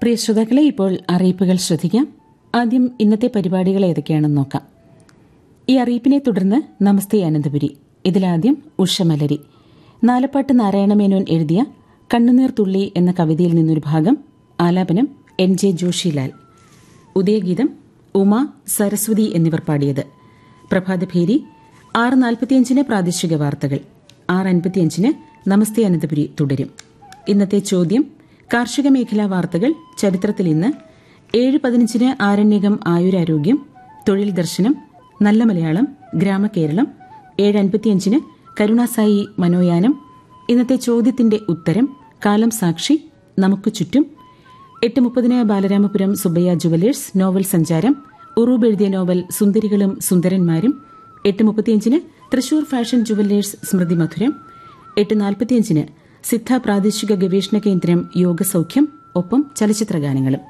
പ്രിയ ശ്രോതാക്കളെ ഇപ്പോൾ അറിയിപ്പുകൾ ശ്രദ്ധിക്കാം ആദ്യം ഇന്നത്തെ പരിപാടികൾ ഏതൊക്കെയാണെന്ന് നോക്കാം ഈ അറിയിപ്പിനെ തുടർന്ന് നമസ്തേ അനന്തപുരി ഇതിലാദ്യം ഉഷമലരി നാലപ്പാട്ട് നാരായണമേനോൻ എഴുതിയ കണ്ണുനീർ തുള്ളി എന്ന കവിതയിൽ നിന്നൊരു ഭാഗം ആലാപനം എൻ ജെ ജോഷിലാൽ ഉദയഗീതം ഉമ സരസ്വതി എന്നിവർ പാടിയത് പ്രഭാതഭേരി ആറ് നാൽപ്പത്തിയഞ്ചിന് പ്രാദേശിക വാർത്തകൾ ആറ് അൻപത്തിയഞ്ചിന് നമസ്തേ അനന്തപുരി തുടരും ഇന്നത്തെ ചോദ്യം കാർഷിക മേഖലാ വാർത്തകൾ ചരിത്രത്തിൽ ഇന്ന് ഏഴ് പതിനഞ്ചിന് ആരണ്യകം ആയുരാരോഗ്യം തൊഴിൽ ദർശനം നല്ല മലയാളം ഗ്രാമകേരളം ഏഴ് അൻപത്തിയഞ്ചിന് കരുണാസായി മനോയാനം ഇന്നത്തെ ചോദ്യത്തിന്റെ ഉത്തരം കാലം സാക്ഷി നമുക്ക് ചുറ്റും എട്ട് മുപ്പതിന് ബാലരാമപുരം സുബയ്യ ജുവലേഴ്സ് നോവൽ സഞ്ചാരം ഉറൂബ് എഴുതിയ നോവൽ സുന്ദരികളും സുന്ദരന്മാരും എട്ട് മുപ്പത്തിയഞ്ചിന് തൃശൂർ ഫാഷൻ ജുവലേഴ്സ് സ്മൃതി മധുരം എട്ട് നാൽപ്പത്തിയഞ്ചിന് സിദ്ധ പ്രാദേശിക ഗവേഷണ കേന്ദ്രം യോഗസൌഖ്യം ഒപ്പം ചലച്ചിത്രഗാനങ്ങളും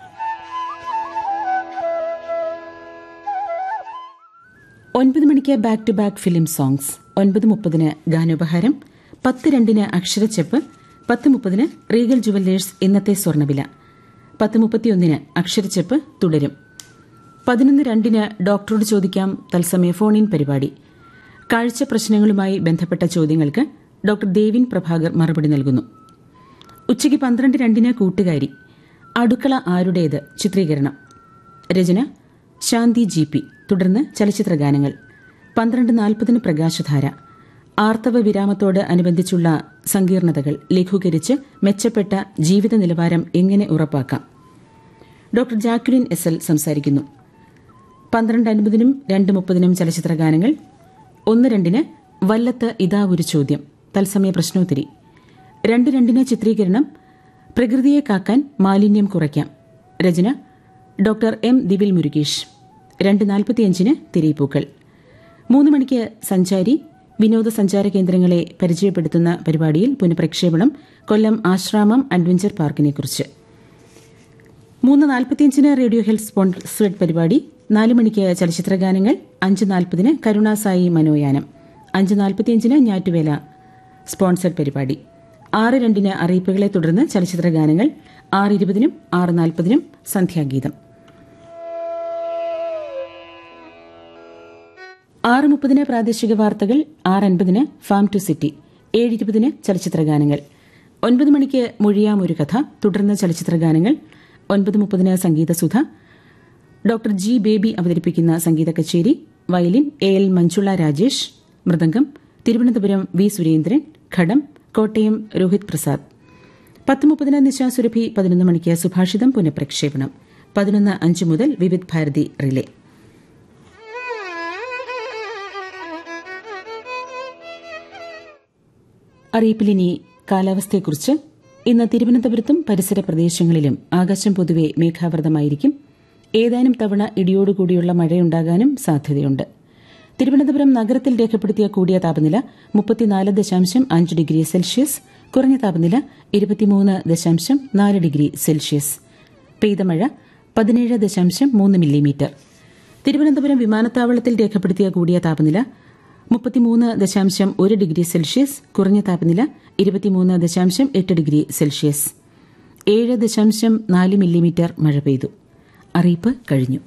ഒൻപത് മണിക്ക് back to back film songs ഒൻപത് മുപ്പതിന് ഗാനോപഹാരം പത്ത് രണ്ടിന് അക്ഷരച്ചെപ്പ് പത്ത് മുപ്പതിന് റീഗൽ ജുവല്ലേഴ്സ് ഇന്നത്തെ സ്വർണ്ണവില പത്ത് മുപ്പത്തിയൊന്നിന് അക്ഷരച്ചെപ്പ് തുടരും പതിനൊന്ന് രണ്ടിന് ഡോക്ടറോട് ചോദിക്കാം തത്സമയ ഫോൺ ഇൻ പരിപാടി കാഴ്ച പ്രശ്നങ്ങളുമായി ബന്ധപ്പെട്ട ചോദ്യങ്ങൾക്ക് ഡോക്ടർ ദേവിൻ പ്രഭാകർ മറുപടി നൽകുന്നു ഉച്ചയ്ക്ക് പന്ത്രണ്ട് രണ്ടിന് കൂട്ടുകാരി അടുക്കള ആരുടേത് ചിത്രീകരണം രചന ശാന്തി ജി പി തുടർന്ന് ചലച്ചിത്രഗാനങ്ങൾ പന്ത്രണ്ട് നാൽപ്പതിന് പ്രകാശധാര ആർത്തവ വിരാമത്തോട് അനുബന്ധിച്ചുള്ള സങ്കീർണതകൾ ലഘൂകരിച്ച് മെച്ചപ്പെട്ട ജീവിത നിലവാരം എങ്ങനെ ഉറപ്പാക്കാം ഡോക്ടർ ജാക്വിലിൻ എസ് എൽ സംസാരിക്കുന്നു പന്ത്രണ്ട് അൻപതിനും രണ്ട് മുപ്പതിനും ചലച്ചിത്രഗാനങ്ങൾ ഒന്ന് രണ്ടിന് വല്ലത്ത് ഇതാ ഒരു ചോദ്യം തത്സമയ പ്രശ്നോത്തരി രണ്ട് രണ്ടിന് ചിത്രീകരണം പ്രകൃതിയെ കാക്കാൻ മാലിന്യം കുറയ്ക്കാം രചന ഡോക്ടർ എം ദിവിൽ മുരുകേഷ് രണ്ട് നാൽപ്പത്തിയഞ്ചിന് തിരയിപ്പൂക്കൾ മൂന്ന് മണിക്ക് സഞ്ചാരി വിനോദസഞ്ചാര കേന്ദ്രങ്ങളെ പരിചയപ്പെടുത്തുന്ന പരിപാടിയിൽ പുനഃപ്രക്ഷേപണം കൊല്ലം ആശ്രാമം അഡ്വഞ്ചർ പാർക്കിനെക്കുറിച്ച് മൂന്ന് നാൽപ്പത്തിയഞ്ചിന് റേഡിയോ ഹെൽത്ത് സ്പോൺസേഡ് പരിപാടി നാല് മണിക്ക് ചലച്ചിത്രഗാനങ്ങൾ അഞ്ച് നാൽപ്പതിന് കരുണാസായി മനോയാനം അഞ്ച് നാൽപ്പത്തിയഞ്ചിന് ഞാറ്റുവേല സ്പോൺസേഡ് പരിപാടി ആറ് രണ്ടിന് അറിയിപ്പുകളെ തുടർന്ന് ചലച്ചിത്രഗാനങ്ങൾ ആറ് ഇരുപതിനും ആറ് നാൽപ്പതിനും സന്ധ്യാഗീതം ആറ് മുപ്പതിന് പ്രാദേശിക വാർത്തകൾ ആറ് അൻപതിന് ഫാം ടു സിറ്റി ഏഴ് ഇരുപതിന് ചലച്ചിത്രഗാനങ്ങൾ ഒൻപത് മണിക്ക് മൊഴിയാം ഒരു കഥ തുടർന്ന് ചലച്ചിത്രഗാനങ്ങൾ ഒൻപത് മുപ്പതിന് സംഗീതസുധ ഡോക്ടർ ജി ബേബി അവതരിപ്പിക്കുന്ന സംഗീത കച്ചേരി violin A L Manjula Rajesh മൃദംഗം തിരുവനന്തപുരം വി സുരേന്ദ്രൻ ഘടം കോട്ടയം രോഹിത് പ്രസാദ് പത്ത് മുപ്പതിന് നിശാസുരഭി പതിനൊന്ന് മണിക്ക് സുഭാഷിതം പുനഃപ്രക്ഷേപണം പതിനൊന്ന് അഞ്ച് മുതൽ വിവിധ് ഭാരതി റിലേ അറിയിപ്പിലിനി കാലാവസ്ഥയെക്കുറിച്ച് ഇന്ന് തിരുവനന്തപുരത്തും പരിസര പ്രദേശങ്ങളിലും ആകാശം പൊതുവെ മേഘാവൃതമായിരിക്കും ഏതാനും തവണ ഇടിയോടുകൂടിയുള്ള മഴയുണ്ടാകാനും സാധ്യതയുണ്ട് തിരുവനന്തപുരം നഗരത്തിൽ രേഖപ്പെടുത്തിയ കൂടിയ താപനില മുപ്പത്തിനാല് ദശാംശം അഞ്ച് ഡിഗ്രി സെൽഷ്യസ് കുറഞ്ഞ താപനില ഇരുപത്തിമൂന്ന് ദശാംശം നാല് ഡിഗ്രി സെൽഷ്യസ് പെയ്ത മഴ പതിനേഴ് ദശാംശം മൂന്ന് മില്ലിമീറ്റർ തിരുവനന്തപുരം വിമാനത്താവളത്തിൽ രേഖപ്പെടുത്തിയ കൂടിയ താപനില മുപ്പത്തിമൂന്ന് ദശാംശം ഒരു ഡിഗ്രി സെൽഷ്യസ് കുറഞ്ഞ താപനില ഇരുപത്തിമൂന്ന് ദശാംശം എട്ട് ഡിഗ്രി സെൽഷ്യസ് ഏഴ് ദശാംശം നാല് മില്ലിമീറ്റർ മഴ പെയ്തു അറിയിപ്പ് കഴിഞ്ഞു